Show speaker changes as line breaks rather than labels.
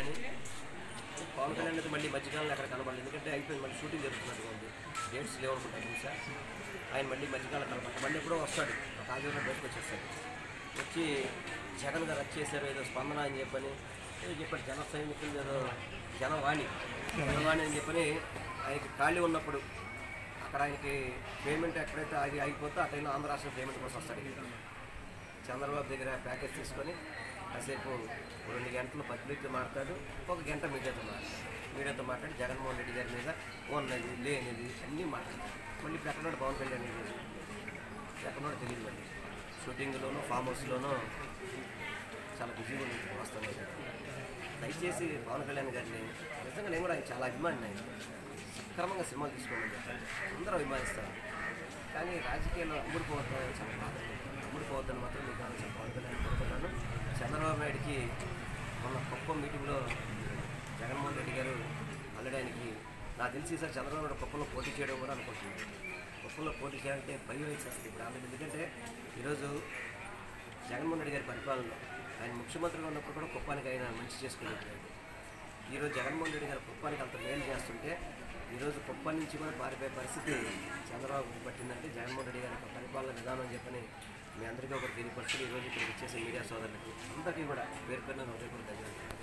కానీ పవన్ కళ్యాణ్ అయితే మళ్ళీ మధ్యకాలంలో ఎక్కడ కనబడలేదు ఎందుకంటే అయిపోయింది మళ్ళీ షూటింగ్ జరుగుతున్నట్టుగా ఉంది డేట్స్ లేవనుకుంటాను బహుశా ఆయన మళ్ళీ మధ్యకాలం కనబడతాడు మళ్ళీ ఎప్పుడో వస్తాడు ఒక ఆదివారం బయటకు వచ్చేస్తాడు వచ్చి జగన్ గారు వచ్చేసారు ఏదో స్పందన అని చెప్పని ఏదో చెప్పాడు జన సైనికులు ఏదో జనవాణి జనవాణి అని చెప్పని ఆయనకి ఖాళీ ఉన్నప్పుడు అక్కడ ఆయనకి పేమెంట్ ఎక్కడైతే అది అయిపోతే ఆ టైంలో ఆంధ్ర రాష్ట్రం పేమెంట్ కోసం వస్తాడు చంద్రబాబు దగ్గర ప్యాకేజ్ తీసుకొని కాసేపు రెండు గంటలు పబ్లిక్తో మాట్లాడు ఒక గంట మీడియాతో మాట్లాడు మీడియాతో మాట్లాడి జగన్మోహన్ రెడ్డి గారి మీద ఉన్నది లేనిది అన్నీ మాట్లాడతాడు మళ్ళీ ఇప్పుడు ఎక్కడున్నాడు పవన్ కళ్యాణ్ గారు ఎక్కడున్నాడో తెలియదు మళ్ళీ షూటింగ్లోనూ ఫామ్ హౌస్లోనూ చాలా బిజీగా ఉంది వస్తాను దయచేసి పవన్ కళ్యాణ్ గారిని నిజంగా నేను కూడా ఆయన చాలా అభిమాని ఆయన సక్రమంగా సినిమాలు తీసుకోమని చెప్పాను అందరూ అభిమానిస్తారు కానీ రాజకీయాల్లో అమ్ముడుపోవద్దని చాలా బాధ అమ్ముడుపోవద్దని మాత్రం మీకు ఆలోచన పవన్ కళ్యాణ్ కోరుతున్నాను చంద్రబాబు నాయుడికి మొన్న కుప్పం మీటింగ్లో జగన్మోహన్ రెడ్డి గారు ఆల్రెడీ ఆయనకి నాకు తెలిసి సార్ చంద్రబాబు నాయుడు కుప్పంలో పోటీ చేయడం కూడా అనుకుంటున్నాను కుప్పంలో పోటీ చేయాలంటే భయం వేసేస్తుంది ఇప్పుడు ఆల్రెడీ ఎందుకంటే ఈరోజు జగన్మోహన్ రెడ్డి గారి పరిపాలనలో ఆయన ముఖ్యమంత్రిగా ఉన్నప్పుడు కూడా కుప్పానికి ఆయన మంచి చేసుకునేట్లేదు ఈరోజు జగన్మోహన్ రెడ్డి గారు కుప్పానికి అంత మేలు చేస్తుంటే ఈరోజు కుప్పం నుంచి కూడా పారిపోయే పరిస్థితి చంద్రబాబు పట్టిందంటే జగన్మోహన్ రెడ్డి గారి యొక్క పరిపాలన విధానం చెప్పని మీ అందరికీ ఒకటి తెలియపరుచుకుని ఈరోజు ఇక్కడ వచ్చేసి మీడియా సోదరులకి అందరికీ కూడా పేరు పేరున ఒకటి కూడా ధన్యవాదాలు